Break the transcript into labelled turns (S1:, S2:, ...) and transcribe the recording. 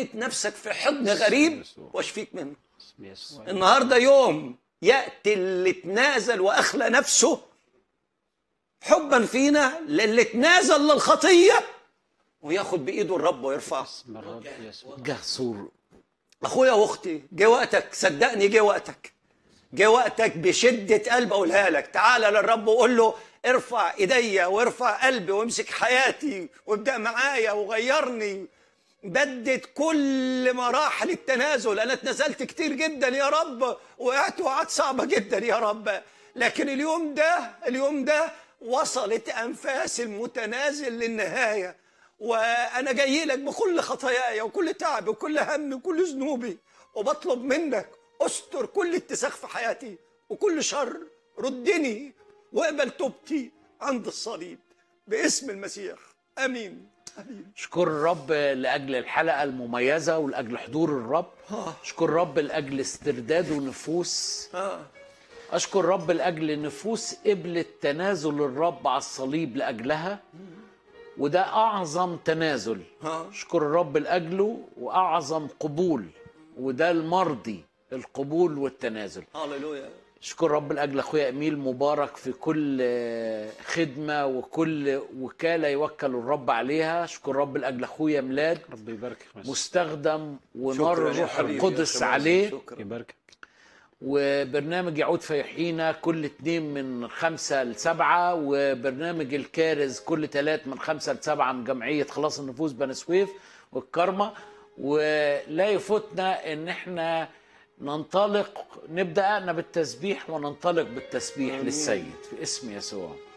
S1: لقيت نفسك في حضن غريب واشفيك منه
S2: اسم يسوع
S1: النهارده يوم ياتي اللي تنازل واخلى نفسه حبا فينا للي تنازل للخطيه وياخد بايده الرب ويرفعه
S2: اسم الرب يسوع
S3: جسور
S1: اخويا واختي جه وقتك صدقني جه وقتك جه وقتك بشده قلب اقولها لك تعالى للرب وقول له ارفع ايديا وارفع قلبي وامسك حياتي وابدا معايا وغيرني بدد كل مراحل التنازل انا اتنازلت كتير جدا يا رب وقعت وقعات صعبه جدا يا رب لكن اليوم ده اليوم ده وصلت انفاس المتنازل للنهايه وانا جاي لك بكل خطاياي وكل تعبي وكل همي وكل ذنوبي وبطلب منك استر كل اتساخ في حياتي وكل شر ردني واقبل توبتي عند الصليب باسم المسيح امين امين
S3: اشكر الرب لاجل الحلقه المميزه ولاجل حضور الرب اشكر الرب لاجل استرداد ونفوس
S1: آه.
S3: اشكر الرب لاجل نفوس قبلت تنازل الرب على الصليب لاجلها وده اعظم تنازل
S1: آه.
S3: اشكر الرب لاجله واعظم قبول وده المرضي القبول والتنازل
S1: هللويا
S3: اشكر رب لاجل اخويا اميل مبارك في كل خدمه وكل وكاله يوكل الرب عليها اشكر رب لاجل اخويا ميلاد
S2: رب يباركك بس
S3: مستخدم ونار
S1: شكراً يا
S3: الروح
S1: حبيبي يا
S3: القدس
S1: شباب.
S3: عليه
S1: شكرا
S2: يباركك
S3: وبرنامج يعود فيحيينا كل اتنين من خمسة لسبعة وبرنامج الكارز كل تلات من خمسة لسبعة من جمعية خلاص النفوس بني سويف والكرمة ولا يفوتنا ان احنا ننطلق نبدأ بالتسبيح وننطلق بالتسبيح للسيد في اسم يسوع